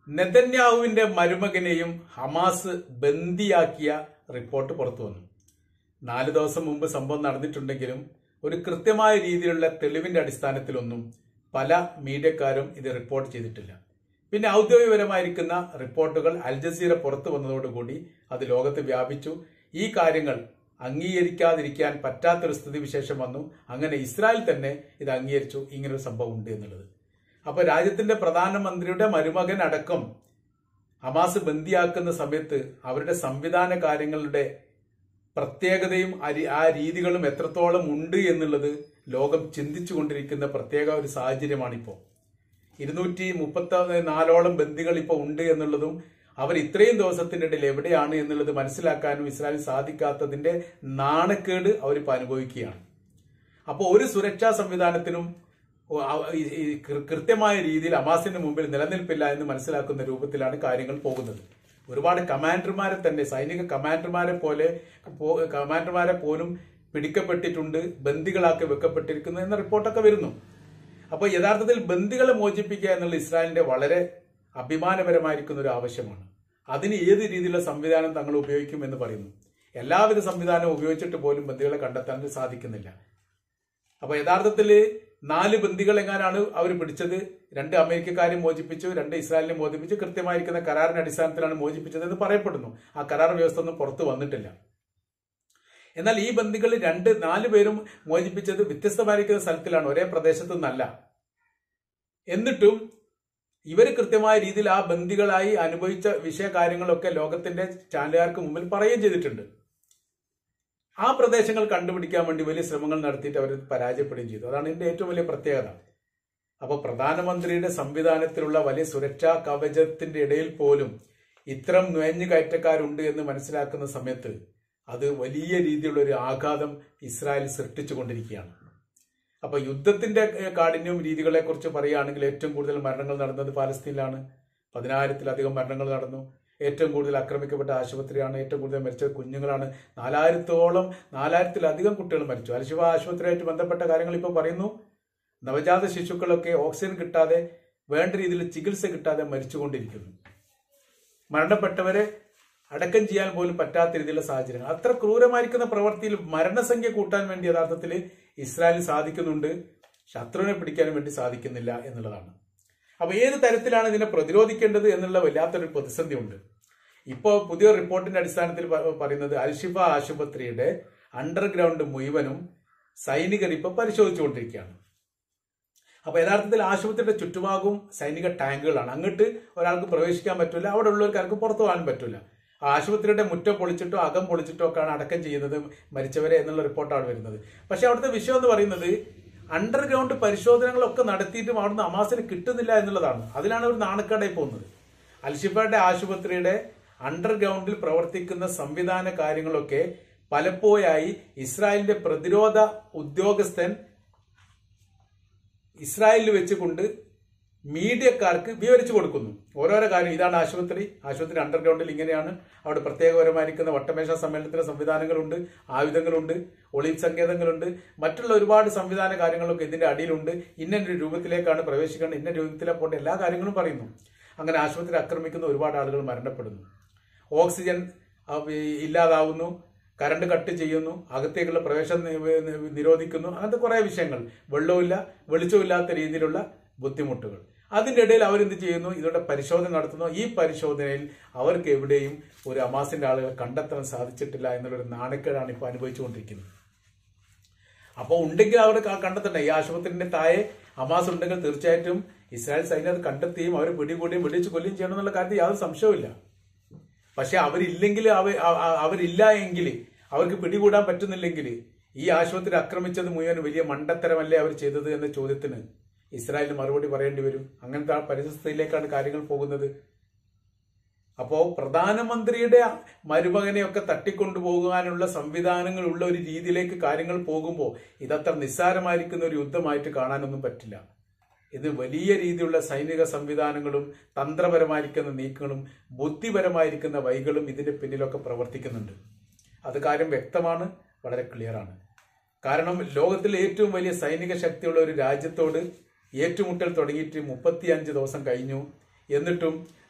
നെതന്യാഹുവിന്റെ മരുമകനെയും Hamas ബന്ദിയാക്കിയ report പുറത്തു വന്നു നാല് ദിവസം മുമ്പ് സംഭവം നടന്നിട്ടുണ്ടെങ്കിലും ഒരു കൃത്യമായ രീതിയിലുള്ള തെളിവിന്റെ അടിസ്ഥാനത്തിലൊന്നും പല മീഡിയക്കാരും ഇത് റിപ്പോർട്ട് ചെയ്തിട്ടില്ല പിന്നെ ഔദ്യോഗികപരമായിരിക്കുന്ന റിപ്പോർട്ടുകൾ അൽ ജസീറ പുറത്തു വന്നതോടുകൂടി അത് ലോകത്ത് വ്യാപിച്ചു ഈ കാര്യങ്ങൾ അംഗീകരിക്കാതിരിക്കാൻ പറ്റാത്തൊരു സ്ഥിതിവിശേഷം വന്നു അങ്ങനെ ഇസ്രായേൽ തന്നെ ഇത് അംഗീകരിച്ചു ഇങ്ങനൊരു സംഭവം ഉണ്ട് എന്നുള്ളത് അപ്പൊ രാജ്യത്തിന്റെ പ്രധാനമന്ത്രിയുടെ മരുമകൻ അടക്കം ഹമാസ് ബന്ദിയാക്കുന്ന സമയത്ത് അവരുടെ സംവിധാന കാര്യങ്ങളുടെ പ്രത്യേകതയും അരി- ആ രീതികളും എത്രത്തോളം ഉണ്ട് എന്നുള്ളത് ലോകം ചിന്തിച്ചുകൊണ്ടിരിക്കുന്ന പ്രത്യേക ഒരു സാഹചര്യമാണിപ്പോൾ ഇരുന്നൂറ്റി മുപ്പത്തി നാലോളം ബന്ദികൾ ഇപ്പോൾ ഉണ്ട് എന്നുള്ളതും അവർ ഇത്രയും ദിവസത്തിന്റെ ഇടയിൽ എവിടെയാണ് എന്നുള്ളത് മനസ്സിലാക്കാനും ഇസ്രായേൽ സാധിക്കാത്തതിന്റെ നാണക്കേട് അവരിപ്പോൾ അനുഭവിക്കുകയാണ് അപ്പോൾ ഒരു സുരക്ഷാ സംവിധാനത്തിനും ഓ, അവ- ഈ- ഈ കൃ- കൃത്യമായ രീതിയിൽ അമാസിന്റെ മുമ്പിൽ നിലനിൽപ്പില്ല എന്ന് മനസ്സിലാക്കുന്ന രൂപത്തിലാണ് കാര്യങ്ങൾ പോകുന്നത് ഒരുപാട് കമാൻഡർമാരെ തന്നെ സൈനിക കമാൻഡർമാരെ പോലെ പോ- കമാൻഡർമാരെ പോലും പിടിക്കപ്പെട്ടിട്ടുണ്ട് ബന്ദികളാക്കി വെക്കപ്പെട്ടിരിക്കുന്നു എന്ന റിപ്പോർട്ടൊക്കെ വരുന്നു അപ്പോൾ യഥാർത്ഥത്തിൽ ബന്ദികളെ മോചിപ്പിക്കുക എന്നുള്ള ഇസ്രായേലിന്റെ വളരെ അഭിമാനപരമായിരിക്കുന്ന ഒരു ആവശ്യമാണ് അതിന് ഏത് രീതിയിലുള്ള സംവിധാനം തങ്ങൾ ഉപയോഗിക്കുമെന്ന് പറയുന്നു എല്ലാവിധ സംവിധാനവും ഉപയോഗിച്ചിട്ട് പോലും ബന്ദികളെ കണ്ടെത്താൻ സാധിക്കുന്നില്ല അപ്പൊ യഥാർത്ഥത്തിൽ നാല് ബന്ദികൾ എങ്ങാനാണ് അവർ പിടിച്ചത് രണ്ട് അമേരിക്കക്കാരെ മോചിപ്പിച്ചു രണ്ട് ഇസ്രായേലിനെ മോചിപ്പിച്ചു കൃത്യമായിരിക്കുന്ന കരാറിന്റെ അടിസ്ഥാനത്തിലാണ് മോചിപ്പിച്ചത് എന്ന് പറയപ്പെടുന്നു ആ കരാർ വ്യവസ്ഥ ഒന്നും പുറത്തു വന്നിട്ടില്ല എന്നാൽ ഈ ബന്ദികൾ രണ്ട് നാല് പേരും മോചിപ്പിച്ചത് വ്യത്യസ്തമായിരിക്കുന്ന സ്ഥലത്തിലാണ് ഒരേ പ്രദേശത്തു നിന്നല്ല എന്നിട്ടും ഇവർ കൃത്യമായ രീതിയിൽ ആ ബന്ദികളായി അനുഭവിച്ച വിഷയകാര്യങ്ങളൊക്കെ ലോകത്തിന്റെ ചാനലുകാർക്ക് മുമ്പിൽ പറയുകയും ചെയ്തിട്ടുണ്ട് ആ പ്രദേശങ്ങൾ കണ്ടുപിടിക്കാൻ വേണ്ടി വലിയ ശ്രമങ്ങൾ നടത്തിയിട്ട് അവർ പരാജയപ്പെടുകയും ചെയ്തു അതാണ് ഇതിന്റെ ഏറ്റവും വലിയ പ്രത്യേകത അപ്പോൾ പ്രധാനമന്ത്രിയുടെ സംവിധാനത്തിലുള്ള വലിയ സുരക്ഷാ കവചത്തിന്റെ ഇടയിൽ പോലും ഇത്തരം നുഴഞ്ഞു കയറ്റക്കാരുണ്ട് എന്ന് മനസ്സിലാക്കുന്ന സമയത്ത് അത് വലിയ രീതിയിലുള്ള ഒരു ആഘാതം ഇസ്രായേൽ സൃഷ്ടിച്ചുകൊണ്ടിരിക്കുകയാണ് അപ്പൊ യുദ്ധത്തിന്റെ ഏഹ്, കാഠിന്യവും രീതികളെ കുറിച്ച് പറയുകയാണെങ്കിൽ ഏറ്റവും കൂടുതൽ മരണങ്ങൾ നടന്നത് പാലസ്തീനിലാണ് പതിനായിരത്തിലധികം മരണങ്ങൾ നടന്നു ഏറ്റവും കൂടുതൽ ആക്രമിക്കപ്പെട്ട ആശുപത്രിയാണ് ഏറ്റവും കൂടുതൽ മരിച്ചത് കുഞ്ഞുങ്ങളാണ് നാലായിരത്തോളം നാലായിരത്തിലധികം കുട്ടികൾ മരിച്ചു അൽശിവ ആശുപത്രിയായിട്ട് ബന്ധപ്പെട്ട കാര്യങ്ങൾ ഇപ്പോൾ പറയുന്നു നവജാത ശിശുക്കളൊക്കെ ഓക്സിജൻ കിട്ടാതെ വേണ്ട രീതിയിൽ ചികിത്സ കിട്ടാതെ മരിച്ചുകൊണ്ടിരിക്കുന്നു മരണപ്പെട്ടവരെ അടക്കം ചെയ്യാൻ പോലും പറ്റാത്ത രീതിയിലുള്ള സാഹചര്യങ്ങൾ അത്ര ക്രൂരമായിരിക്കുന്ന പ്രവൃത്തിയിൽ മരണസംഖ്യ കൂട്ടാൻ വേണ്ടി യഥാർത്ഥത്തിൽ ഇസ്രായേലിന് സാധിക്കുന്നുണ്ട് ശത്രുവിനെ പിടിക്കാനും വേണ്ടി സാധിക്കുന്നില്ല എന്നുള്ളതാണ് അപ്പൊ ഏത് തരത്തിലാണ് ഇതിനെ പ്രതിരോധിക്കേണ്ടത് എന്നുള്ള വല്ലാത്തൊരു പ്രതിസന്ധി ഉണ്ട് ഇപ്പോൾ പുതിയ റിപ്പോർട്ടിന്റെ അടിസ്ഥാനത്തിൽ പ- പറയുന്നത് അൽഷിഫ ആശുപത്രിയുടെ അണ്ടർഗ്രൗണ്ട് മുഴുവനും സൈനികർ ഇപ്പൊ പരിശോധിച്ചുകൊണ്ടിരിക്കുകയാണ് അപ്പൊ യഥാർത്ഥത്തിൽ ആശുപത്രിയുടെ ചുറ്റുഭാഗവും സൈനിക ടാങ്കുകളാണ് അങ്ങോട്ട് ഒരാൾക്ക് പ്രവേശിക്കാൻ പറ്റില്ല അവിടെ ഉള്ളവർക്കാർക്ക് പുറത്തു പോകാൻ പറ്റില്ല ആശുപത്രിയുടെ മുറ്റം പൊളിച്ചിട്ടോ അകം പൊളിച്ചിട്ടോ ഒക്കെയാണ് അടക്കം ചെയ്യുന്നത് മരിച്ചവരെ എന്നുള്ള റിപ്പോർട്ടാണ് വരുന്നത് പക്ഷെ അവിടുത്തെ വിഷയം എന്ന് പറയുന്നത് അണ്ടർഗ്രൗണ്ട് പരിശോധനകളൊക്കെ നടത്തിയിട്ടും അവിടുന്ന് അമാസിന് കിട്ടുന്നില്ല എന്നുള്ളതാണ് അതിലാണ് ഒരു നാണക്കേടായി പോകുന്നത് അൽഷിഫയുടെ ആശുപത്രിയുടെ അണ്ടർഗ്രൗണ്ടിൽ പ്രവർത്തിക്കുന്ന സംവിധാന കാര്യങ്ങളൊക്കെ പലപ്പോഴായി ഇസ്രായേലിന്റെ പ്രതിരോധ ഉദ്യോഗസ്ഥൻ ഇസ്രായേലിൽ വെച്ചുകൊണ്ട് മീഡിയക്കാർക്ക് വിവരിച്ചു കൊടുക്കുന്നു ഓരോരോ കാര്യം ഇതാണ് ആശുപത്രി ആശുപത്രി അണ്ടർഗ്രൗണ്ടിൽ ഇങ്ങനെയാണ് അവിടെ പ്രത്യേകപരമായിരിക്കുന്ന വട്ടമേശ സമ്മേളനത്തിന് സംവിധാനങ്ങളുണ്ട് ആയുധങ്ങളുണ്ട് ഒളിവ് സങ്കേതങ്ങളുണ്ട് മറ്റുള്ള ഒരുപാട് സംവിധാന കാര്യങ്ങളൊക്കെ ഇതിന്റെ അടിയിലുണ്ട് ഇന്നൊരു രൂപത്തിലേക്കാണ് പ്രവേശിക്കേണ്ടത് ഇന്ന രൂപത്തിലെ പോട്ടെ എല്ലാ കാര്യങ്ങളും പറയുന്നു അങ്ങനെ ആശുപത്രി ആക്രമിക്കുന്ന ഒരുപാട് ആളുകൾ മരണപ്പെടുന്നു ഓക്സിജൻ അഹ് ഇല്ലാതാവുന്നു കറണ്ട് കട്ട് ചെയ്യുന്നു അകത്തേക്കുള്ള പ്രവേശനം നി- നി- നിരോധിക്കുന്നു അങ്ങനത്തെ കുറെ വിഷയങ്ങൾ വെള്ളമില്ല വെളിച്ചമില്ലാത്ത രീതിയിലുള്ള ബുദ്ധിമുട്ടുകൾ അതിന്റെ ഇടയിൽ അവരെന്ത് ചെയ്യുന്നു ഇതോടെ പരിശോധന നടത്തുന്നു ഈ പരിശോധനയിൽ അവർക്ക് എവിടെയും ഒരു അമാസിന്റെ ആളുകൾ കണ്ടെത്താൻ സാധിച്ചിട്ടില്ല എന്നുള്ളൊരു നാണക്കേടാണ് ഇപ്പോൾ അനുഭവിച്ചുകൊണ്ടിരിക്കുന്നത് അപ്പോൾ ഉണ്ടെങ്കിൽ അവർ ക- കണ്ടെത്തണ്ടേ ഈ ആശുപത്രിന്റെ താഴെ ഹമാസ് ഉണ്ടെങ്കിൽ തീർച്ചയായിട്ടും ഇസ്രായേൽ സൈന്യം അത് കണ്ടെത്തുകയും അവരെ പിടികൂടുകയും വെടിവെച്ച് കൊല്ലുകയും ചെയ്യണം എന്നുള്ള കാര്യത്തിൽ യാതൊരു സംശയവുമില്ല പക്ഷെ അവരില്ലെങ്കിൽ അവ അ- അ- അവരില്ല എങ്കിൽ അവർക്ക് പിടികൂടാൻ പറ്റുന്നില്ലെങ്കിൽ ഈ ആശുപത്രി ആക്രമിച്ചത് മുഴുവൻ വലിയ മണ്ടത്തരമല്ലേ അവർ ചെയ്തത് എന്ന ചോദ്യത്തിന് ഇസ്രായേലിന് മറുപടി പറയേണ്ടി വരും അങ്ങനത്തെ ആ പരിസ്ഥിതിയിലേക്കാണ് കാര്യങ്ങൾ പോകുന്നത് അപ്പോ പ്രധാനമന്ത്രിയുടെ മരുമകനെയൊക്കെ തട്ടിക്കൊണ്ടുപോകാനുള്ള സംവിധാനങ്ങൾ ഉള്ള ഒരു രീതിയിലേക്ക് കാര്യങ്ങൾ പോകുമ്പോൾ ഇതത്ര നിസ്സാരമായിരിക്കുന്ന ഒരു യുദ്ധമായിട്ട് കാണാനൊന്നും പറ്റില്ല ഇത് വലിയ രീതിയിലുള്ള സൈനിക സംവിധാനങ്ങളും തന്ത്രപരമായിരിക്കുന്ന നീക്കങ്ങളും ബുദ്ധിപരമായിരിക്കുന്ന വൈകളും ഇതിന്റെ പിന്നിലൊക്കെ പ്രവർത്തിക്കുന്നുണ്ട് അത് കാര്യം വ്യക്തമാണ് വളരെ ക്ലിയറാണ് കാരണം ലോകത്തിലെ ഏറ്റവും വലിയ സൈനിക ശക്തിയുള്ള ഒരു രാജ്യത്തോട് ഏറ്റുമുട്ടൽ തുടങ്ങിയിട്ട് മുപ്പത്തിയഞ്ച് ദിവസം കഴിഞ്ഞു എന്നിട്ടും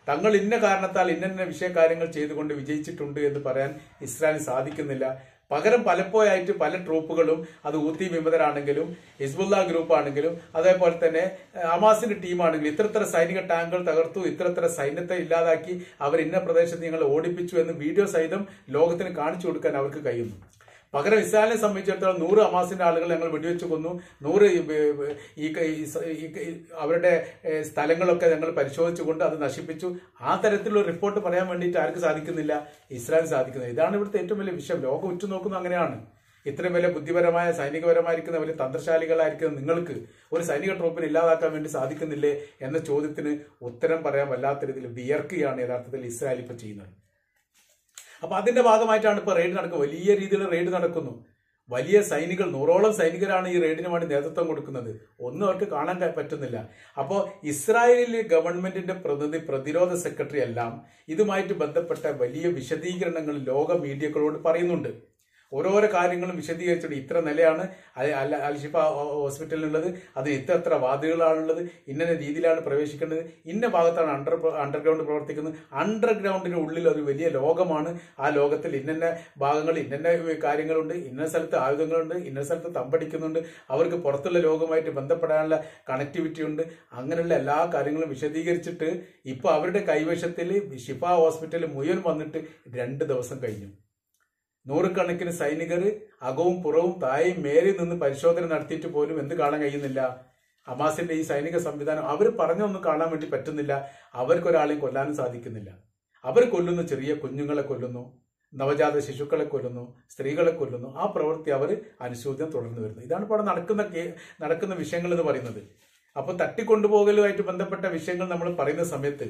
തങ്ങൾ ഇന്ന കാരണത്താൽ ഇന്ന വിഷയകാര്യങ്ങൾ ചെയ്തുകൊണ്ട് വിജയിച്ചിട്ടുണ്ട് എന്ന് പറയാൻ ഇസ്രായേലിന് സാധിക്കുന്നില്ല പകരം പലപ്പോഴായിട്ട് പല ട്രൂപ്പുകളും അത് ഊത്തി വിമതരാണെങ്കിലും ഹിസ്ബുല്ല ഗ്രൂപ്പ് ആണെങ്കിലും അതേപോലെ തന്നെ ഏഹ്, ഹമാസിന്റെ ടീമാണെങ്കിലും ഇത്രത്ര സൈനിക ടാങ്കുകൾ തകർത്തു ഇത്രത്ര സൈന്യത്തെ ഇല്ലാതാക്കി അവർ ഇന്ന പ്രദേശത്ത് ഞങ്ങൾ ഓടിപ്പിച്ചു എന്ന് വീഡിയോ സഹിതം ലോകത്തിന് കാണിച്ചു കൊടുക്കാൻ അവർക്ക് കഴിയുന്നു പകരം ഇസ്രായേലിനെ സംബന്ധിച്ചിടത്തോളം നൂറ് ഹമാസിന്റെ ആളുകൾ ഞങ്ങൾ വെടിവെച്ച് കൊന്നു നൂറ് ഈ ബ- ബ- ഈ ക- ഈ സ- ഈ ക- ഈ അവരുടെ ഏഹ്, സ്ഥലങ്ങളൊക്കെ ഞങ്ങൾ പരിശോധിച്ചുകൊണ്ട് അത് നശിപ്പിച്ചു ആ തരത്തിലുള്ള റിപ്പോർട്ട് പറയാൻ വേണ്ടിയിട്ട് ആർക്ക് സാധിക്കുന്നില്ല ഇസ്രായേൽ സാധിക്കുന്നില്ല ഇതാണ് ഇവിടുത്തെ ഏറ്റവും വലിയ വിഷയം ലോകം ഉറ്റുനോക്കുന്നത് അങ്ങനെയാണ് ഇത്രയും വലിയ ബുദ്ധിപരമായ സൈനികപരമായിരിക്കുന്ന വലിയ തന്ത്രശാലികളായിരിക്കുന്ന നിങ്ങൾക്ക് ഒരു സൈനിക ട്രൂപ്പിനെ ഇല്ലാതാക്കാൻ വേണ്ടി സാധിക്കുന്നില്ലേ എന്ന ചോദ്യത്തിന് ഉത്തരം പറയാൻ വല്ലാത്ത രീതിയിൽ വിയർക്കുകയാണ് യഥാർത്ഥത്തിൽ ഇസ്രായേൽ ഇപ്പോൾ ചെയ്യുന്നത് അപ്പൊ അതിന്റെ ഭാഗമായിട്ടാണ് ഇപ്പൊ റെയ്ഡ് നടക്കുന്നത് വലിയ രീതിയിൽ റെയ്ഡ് നടക്കുന്നു വലിയ സൈനികൾ നൂറോളം സൈനികരാണ് ഈ റെയ്ഡിന് വേണ്ടി നേതൃത്വം കൊടുക്കുന്നത് ഒന്നും അവർക്ക് കാണാൻ ക- പറ്റുന്നില്ല അപ്പോൾ ഇസ്രായേലിലെ ഗവൺമെന്റിന്റെ പ്രതിനിധി പ്രതിരോധ സെക്രട്ടറി എല്ലാം ഇതുമായിട്ട് ബന്ധപ്പെട്ട വലിയ വിശദീകരണങ്ങൾ ലോക മീഡിയകളോട് പറയുന്നുണ്ട് ഓരോരോ കാര്യങ്ങളും വിശദീകരിച്ചിട്ട് ഇത്ര നിലയാണ് അൽ- അൽ- അൽഷിഫ ഹോസ്പിറ്റലിലുള്ളത് അതിന് ഇത്ര എത്ര വാതിലുകളാണുള്ളത് ഇന്ന രീതിയിലാണ് പ്രവേശിക്കേണ്ടത് ഇന്ന ഭാഗത്താണ് അണ്ടർ അണ്ടർഗ്രൗണ്ട് പ്രവർത്തിക്കുന്നത് അണ്ടർഗ്രൗണ്ടിന് ഉള്ളിൽ ഒരു വലിയ ലോകമാണ് ആ ലോകത്തിൽ ഇന്ന ഭാഗങ്ങൾ ഇന്ന കാര്യങ്ങളുണ്ട് ഇന്ന സ്ഥലത്ത് ആയുധങ്ങളുണ്ട് ഇന്ന സ്ഥലത്ത് തമ്പടിക്കുന്നുണ്ട് അവർക്ക് പുറത്തുള്ള ലോകവുമായിട്ട് ബന്ധപ്പെടാനുള്ള കണക്ടിവിറ്റി ഉണ്ട് അങ്ങനെയുള്ള എല്ലാ കാര്യങ്ങളും വിശദീകരിച്ചിട്ട് ഇപ്പോൾ അവരുടെ കൈവശത്തിൽ ഷിഫ ഹോസ്പിറ്റൽ മുഴുവൻ വന്നിട്ട് രണ്ട് ദിവസം കഴിഞ്ഞു നൂറുകണക്കിന് സൈനികർ അകവും പുറവും തായും മേലെ നിന്ന് പരിശോധന നടത്തിയിട്ട് പോലും എന്ത് കാണാൻ കഴിയുന്നില്ല ഹമാസിന്റെ ഈ സൈനിക സംവിധാനം അവർ പറഞ്ഞൊന്നും കാണാൻ വേണ്ടി പറ്റുന്നില്ല അവർക്കൊരാളെയും കൊല്ലാനും സാധിക്കുന്നില്ല അവർ കൊല്ലുന്നു ചെറിയ കുഞ്ഞുങ്ങളെ കൊല്ലുന്നു നവജാത ശിശുക്കളെ കൊല്ലുന്നു സ്ത്രീകളെ കൊല്ലുന്നു ആ പ്രവൃത്തി അവർ അനുശോചനം തുടർന്നു വരുന്നു ഇതാണ് ഇപ്പോൾ അവിടെ നടക്കുന്ന കേ- നടക്കുന്ന വിഷയങ്ങൾ എന്ന് പറയുന്നത് അപ്പൊ തട്ടിക്കൊണ്ടുപോകലുമായിട്ട് ബന്ധപ്പെട്ട വിഷയങ്ങൾ നമ്മൾ പറയുന്ന സമയത്ത്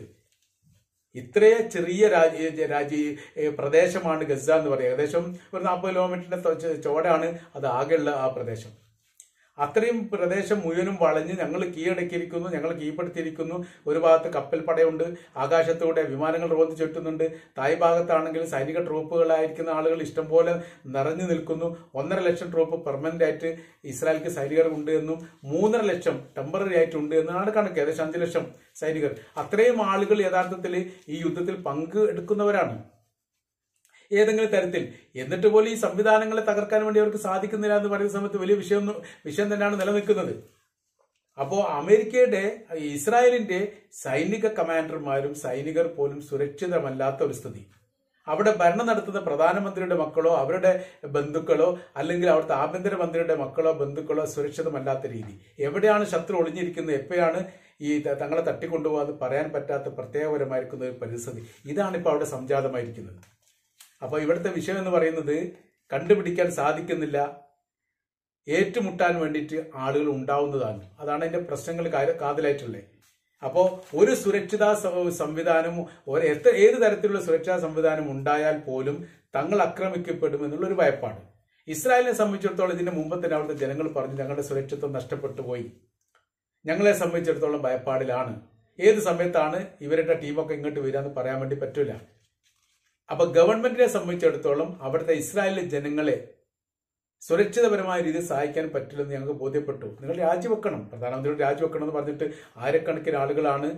ഇത്രയെ ചെറിയ രാജ്യ രാജ്യ ഏ, പ്രദേശമാണ് ഗസ എന്ന് പറയുക ഏകദേശം ഒരു നാൽപ്പത് കിലോമീറ്ററിന്റെ തൊ- ചെ- ചോടാണ് അത് ആകെയുള്ള ആ പ്രദേശം അത്രയും പ്രദേശം മുഴുവനും വളഞ്ഞ് ഞങ്ങൾ കീഴടക്കിയിരിക്കുന്നു ഞങ്ങൾ കീഴ്പ്പെടുത്തിയിരിക്കുന്നു ഒരു ഭാഗത്ത് കപ്പൽ പടയുണ്ട് ആകാശത്തൂടെ വിമാനങ്ങൾ റോന്ത് ചുറ്റുന്നുണ്ട് തായ് ഭാഗത്താണെങ്കിൽ സൈനിക ട്രൂപ്പുകളായിരിക്കുന്ന ആളുകൾ ഇഷ്ടംപോലെ നിറഞ്ഞു നിൽക്കുന്നു ഒന്നര ലക്ഷം ട്രൂപ്പ് പെർമനന്റ് ആയിട്ട് ഇസ്രായേലിക്ക് സൈനികർ ഉണ്ട് എന്നും മൂന്നര ലക്ഷം ടെമ്പററി ആയിട്ടുണ്ട് എന്നാണ് കണക്ക് ഏകദേശം അഞ്ച് ലക്ഷം സൈനികർ അത്രയും ആളുകൾ യഥാർത്ഥത്തിൽ ഈ യുദ്ധത്തിൽ പങ്ക് എടുക്കുന്നവരാണ് ഏതെങ്കിലും തരത്തിൽ എന്നിട്ട് പോലും ഈ സംവിധാനങ്ങളെ തകർക്കാൻ വേണ്ടി അവർക്ക് സാധിക്കുന്നില്ല എന്ന് പറയുന്ന സമയത്ത് വലിയ വിഷയം വിഷയം തന്നെയാണ് നിലനിൽക്കുന്നത് അപ്പോ അമേരിക്കയുടെ ഇസ്രായേലിന്റെ സൈനിക കമാൻഡർമാരും സൈനികർ പോലും സുരക്ഷിതമല്ലാത്ത ഒരു സ്ഥിതി അവിടെ ഭരണം നടത്തുന്ന പ്രധാനമന്ത്രിയുടെ മക്കളോ അവരുടെ ബന്ധുക്കളോ അല്ലെങ്കിൽ അവിടുത്തെ ആഭ്യന്തരമന്ത്രിയുടെ മക്കളോ ബന്ധുക്കളോ സുരക്ഷിതമല്ലാത്ത രീതി എവിടെയാണ് ശത്രു ഒളിഞ്ഞിരിക്കുന്നത് എപ്പോഴാണ് ഈ ത- തങ്ങളെ തട്ടിക്കൊണ്ടുപോകാതെ പറയാൻ പറ്റാത്ത പ്രത്യേകപരമായിരിക്കുന്ന ഒരു പരിസ്ഥിതി ഇതാണ് ഇപ്പോൾ അവിടെ സംജാതമായിരിക്കുന്നത് അപ്പോൾ ഇവിടുത്തെ വിഷയം എന്ന് പറയുന്നത് കണ്ടുപിടിക്കാൻ സാധിക്കുന്നില്ല ഏറ്റുമുട്ടാൻ വേണ്ടിയിട്ട് ആളുകൾ ഉണ്ടാവുന്നതാണ് അതാണ് അതിന്റെ പ്രശ്നങ്ങൾ കാ- കാതലായിട്ടുള്ളത് അപ്പോൾ ഒരു സുരക്ഷിത സ- സംവിധാനം ഒരു എത്ര ഏത് തരത്തിലുള്ള സുരക്ഷാ സംവിധാനം ഉണ്ടായാൽ പോലും തങ്ങൾ ആക്രമിക്കപ്പെടും എന്നുള്ള ഒരു ഭയപ്പാട് ഇസ്രായേലിനെ സംബന്ധിച്ചിടത്തോളം ഇതിന്റെ മുമ്പ് തന്നെ അവിടുത്തെ ജനങ്ങൾ പറഞ്ഞു ഞങ്ങളുടെ സുരക്ഷിത്വം നഷ്ടപ്പെട്ടു പോയി ഞങ്ങളെ സംബന്ധിച്ചിടത്തോളം ഭയപ്പാടിലാണ് ഏത് സമയത്താണ് ഇവരുടെ ടീമൊക്കെ ഇങ്ങോട്ട് വരിക എന്ന് പറയാൻ വേണ്ടി പറ്റൂല അപ്പൊ ഗവൺമെന്റിനെ സംബന്ധിച്ചിടത്തോളം അവിടുത്തെ ഇസ്രായേലിലെ ജനങ്ങളെ സുരക്ഷിതപരമായ രീതിയിൽ സഹായിക്കാൻ പറ്റില്ലെന്ന് ഞങ്ങൾക്ക് ബോധ്യപ്പെട്ടു നിങ്ങൾ രാജിവെക്കണം പ്രധാനമന്ത്രിയോട് രാജിവെക്കണം എന്ന് പറഞ്ഞിട്ട് ആയിരക്കണക്കിന് ആളുകളാണ്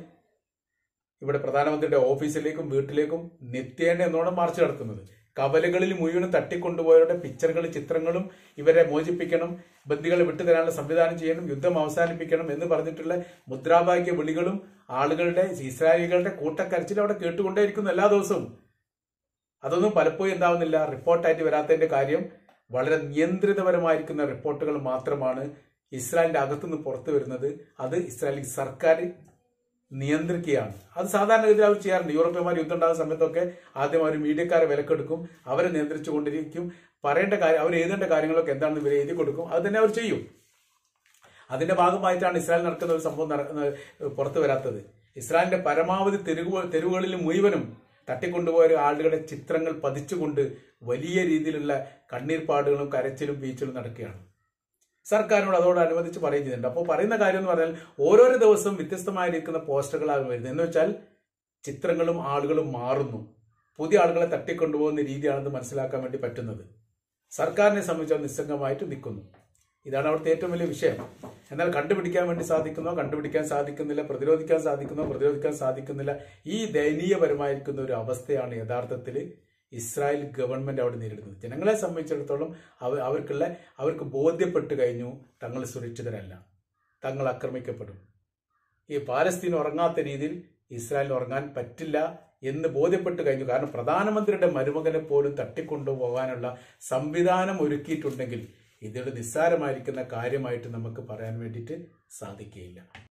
ഇവിടെ പ്രധാനമന്ത്രിയുടെ ഓഫീസിലേക്കും വീട്ടിലേക്കും നിത്യേന എന്നോണം മാർച്ച് നടത്തുന്നത് കവലകളിൽ മുഴുവനും തട്ടിക്കൊണ്ടുപോയവരുടെ പിക്ചറുകളും ചിത്രങ്ങളും ഇവരെ മോചിപ്പിക്കണം ബന്ദികളെ വിട്ടുതരാനുള്ള സംവിധാനം ചെയ്യണം യുദ്ധം അവസാനിപ്പിക്കണം എന്ന് പറഞ്ഞിട്ടുള്ള മുദ്രാവാക്യ വിളികളും ആളുകളുടെ ഇസ്രായേലികളുടെ കൂട്ടക്കരച്ചിൽ അവിടെ കേട്ടുകൊണ്ടേയിരിക്കുന്നു എല്ലാ ദിവസവും അതൊന്നും പലപ്പോഴും എന്താവുന്നില്ല റിപ്പോർട്ടായിട്ട് വരാത്തതിന്റെ കാര്യം വളരെ നിയന്ത്രിതപരമായിരിക്കുന്ന റിപ്പോർട്ടുകൾ മാത്രമാണ് ഇസ്രായേലിന്റെ അകത്തുനിന്ന് പുറത്തു വരുന്നത് അത് ഇസ്രായേലി സർക്കാർ നിയന്ത്രിക്കുകയാണ് അത് സാധാരണഗതിയിൽ അവർ ചെയ്യാറുണ്ട് യൂറോപ്യന്മാർ യുദ്ധം ഉണ്ടാകുന്ന സമയത്തൊക്കെ ആദ്യം അവർ മീഡിയക്കാരെ വിലക്കെടുക്കും അവരെ നിയന്ത്രിച്ചു കൊണ്ടിരിക്കും പറയേണ്ട കാര്യം അവർ എഴുതേണ്ട കാര്യങ്ങളൊക്കെ എന്താണെന്ന് ഇവർ എഴുതി കൊടുക്കും അത് തന്നെ അവർ ചെയ്യും അതിന്റെ ഭാഗമായിട്ടാണ് ഇസ്രായേൽ നടക്കുന്ന ഒരു സംഭവം നടക്കുന്നത് പുറത്തു വരാത്തത് ഇസ്രായേലിന്റെ പരമാവധി തെരുവ് തെരുവുകളിൽ മുഴുവനും തട്ടിക്കൊണ്ടുപോയ ആളുകളുടെ ചിത്രങ്ങൾ പതിച്ചുകൊണ്ട് വലിയ രീതിയിലുള്ള കണ്ണീർപ്പാടുകളും കരച്ചിലും വീച്ചിലും നടക്കുകയാണ് സർക്കാരിനോട് അതോട് അനുവദിച്ച് പറയുകയും ചെയ്യുന്നുണ്ട് അപ്പോൾ പറയുന്ന കാര്യം എന്ന് പറഞ്ഞാൽ ഓരോരോ ദിവസവും വ്യത്യസ്തമായിരിക്കുന്ന പോസ്റ്ററുകളാണ് വരുന്നത് എന്ന് വെച്ചാൽ ചിത്രങ്ങളും ആളുകളും മാറുന്നു പുതിയ ആളുകളെ തട്ടിക്കൊണ്ടുപോകുന്ന രീതിയാണെന്ന് മനസ്സിലാക്കാൻ വേണ്ടി പറ്റുന്നത് സർക്കാരിനെ സംബന്ധിച്ച് അത് നിസ്സംഗമായിട്ട് നിൽക്കുന്നു ഇതാണ് അവിടുത്തെ ഏറ്റവും വലിയ വിഷയം എന്നാൽ കണ്ടുപിടിക്കാൻ വേണ്ടി സാധിക്കുന്നോ കണ്ടുപിടിക്കാൻ സാധിക്കുന്നില്ല പ്രതിരോധിക്കാൻ സാധിക്കുന്നോ പ്രതിരോധിക്കാൻ സാധിക്കുന്നില്ല ഈ ദയനീയപരമായിരിക്കുന്ന ഒരു അവസ്ഥയാണ് യഥാർത്ഥത്തിൽ ഇസ്രായേൽ ഗവൺമെന്റ് അവിടെ നേരിടുന്നത് ജനങ്ങളെ സംബന്ധിച്ചിടത്തോളം അവ അവർക്കുള്ള അവർക്ക് ബോധ്യപ്പെട്ട് കഴിഞ്ഞു തങ്ങൾ സുരക്ഷിതരല്ല തങ്ങൾ ആക്രമിക്കപ്പെടും ഈ പാലസ്തീൻ ഉറങ്ങാത്ത രീതിയിൽ ഇസ്രായേലിന് ഉറങ്ങാൻ പറ്റില്ല എന്ന് ബോധ്യപ്പെട്ട് കഴിഞ്ഞു കാരണം പ്രധാനമന്ത്രിയുടെ മരുമകനെ പോലും തട്ടിക്കൊണ്ടുപോകാനുള്ള സംവിധാനം ഒരുക്കിയിട്ടുണ്ടെങ്കിൽ ഇതൊരു നിസ്സാരമായിരിക്കുന്ന കാര്യമായിട്ട് നമുക്ക് പറയാൻ വേണ്ടിയിട്ട് സാധിക്കുകയില്ല